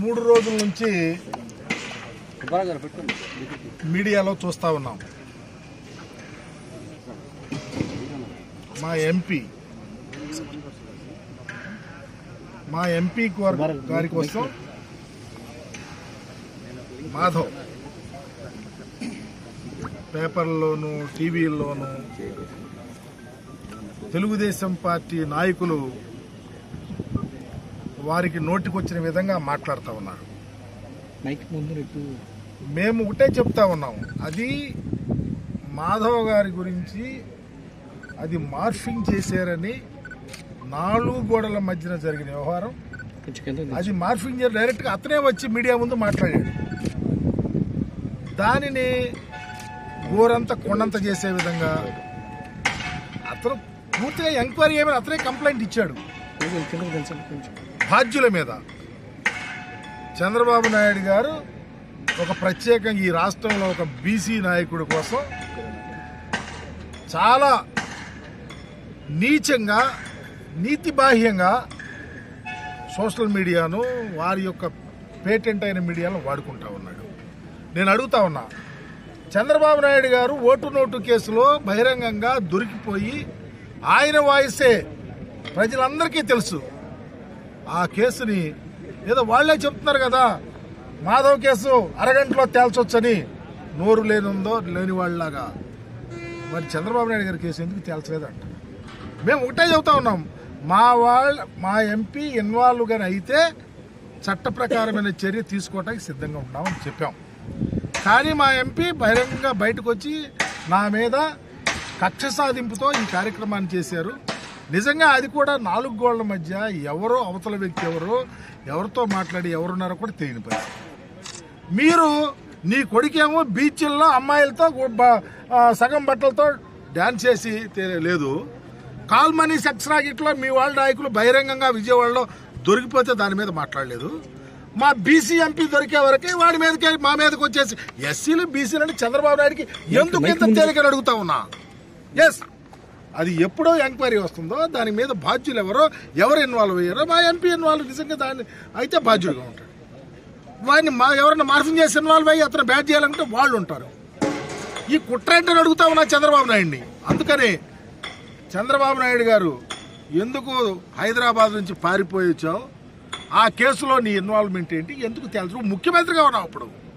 మూడు రోజుల నుంచి మీడియాలో చూస్తా ఉన్నాం మా ఎంపీ మా ఎంపీ గారి కోసం మాధవ్ పేపర్లోను టీవీల్లోనూ తెలుగుదేశం పార్టీ నాయకులు వారికి నోటికొచ్చిన విధంగా మాట్లాడుతూ ఉన్నారు మైక్ ముందు నెట్టు మేము ఒకటే చెప్తా ఉన్నాం అది మాధవ్ గారి గురించి అది మార్ఫింగ్ చేశారని నాలుగు గోడల మధ్యన జరిగిన వ్యవహారం కొంచెం కింద అది మార్ఫింగ్ చేసి డైరెక్ట్ గా అతనే వచ్చి మీడియా ముందు మాట్లాడాడు దానిని ఊరంతా కొండంత చేసే విధంగా అతను పూర్తిగా ఎంక్వైరీ చేయమని అతనే కంప్లైంట్ ఇచ్చాడు కొంచెం కిందకు దించండి కొంచెం బాధ్యుల మీద చంద్రబాబు నాయుడు గారు ఒక ప్రత్యేకంగా ఈ రాష్ట్రంలో ఒక బీసీ నాయకుడి కోసం చాలా నీచంగా నీతిబాహ్యంగా సోషల్ మీడియాను వారి యొక్క పేటెంట్ అయిన మీడియాను వాడుకుంటా ఉన్నాడు నేను అడుగుతా ఉన్నా చంద్రబాబు నాయుడు గారు ఓటు నోటు కేసులో బహిరంగంగా దొరికిపోయి ఆయన వాయిసే ప్రజలందరికీ తెలుసు ఆ కేసుని ఏదో వాళ్లే చెప్తున్నారు కదా మాధవ్ కేసు అరగంటలో తేల్చొచ్చని నోరు లేనుందో లేని వాళ్ళలాగా మరి చంద్రబాబు నాయుడు గారి కేసు ఎందుకు తేల్చలేదంట మేము ఒకటే చెబుతా ఉన్నాం మా వాళ్ళ మా ఎంపీ ఇన్వాల్వ్ గాని అయితే చట్ట ప్రకారమైన చర్య తీసుకోవడానికి సిద్ధంగా ఉన్నామని చెప్పాం కానీ మా ఎంపీ బహిరంగంగా బయటకు వచ్చి నా మీద కక్ష సాధింపుతో ఈ కార్యక్రమాన్ని చేశారు నిజంగా అది కూడా నాలుగు గోళ్ల మధ్య ఎవరో అవతల వ్యక్తి ఎవరో ఎవరితో మాట్లాడి ఎవరున్నారో కూడా తెలియని పరిస్థితి మీరు నీ కొడుకేమో బీచ్ల్లో అమ్మాయిలతో గు- బ- ఆ, సగం బట్టలతో డాన్స్ చేసి తె- లేదు కాల్ మనీ సెక్స్ రాకెట్లో మీ వాళ్ళ నాయకులు బహిరంగంగా విజయవాడలో దొరికిపోతే దాని మీద మాట్లాడలేదు మా బీసీ ఎంపీ దొరికే వరకే వాడి మీదకి మా మీదకి వచ్చేసి ఎస్సీలు బీసీలు అంటే చంద్రబాబు నాయుడికి ఎందుకు ఇంత తేలికని అడుగుతా ఉన్నా ఎస్ అది ఎప్పుడో ఎంక్వైరీ వస్తుందో దాని మీద బాధ్యులు ఎవరో ఎవరు ఇన్వాల్వ్ అయ్యారో మా ఎంపీ ఇన్వాల్వ్ నిజంగా దాన్ని అయితే బాధ్యులుగా ఉంటాడు వాడిని మా ఎవరైనా మార్ఫింగ్ చేసి ఇన్వాల్వ్ అయ్యి అతను బ్యాట్ చేయాలంటే వాళ్ళు ఉంటారు ఈ కుట్ర ఏంటని అడుగుతా ఉన్నా చంద్రబాబు నాయుడిని అందుకని చంద్రబాబు నాయుడు గారు ఎందుకు హైదరాబాద్ నుంచి పారిపోయి వచ్చావు ఆ కేసులో నీ ఇన్వాల్వ్మెంట్ ఏంటి ఎందుకు తెలుసు ముఖ్యమంత్రిగా ఉన్నావు అప్పుడు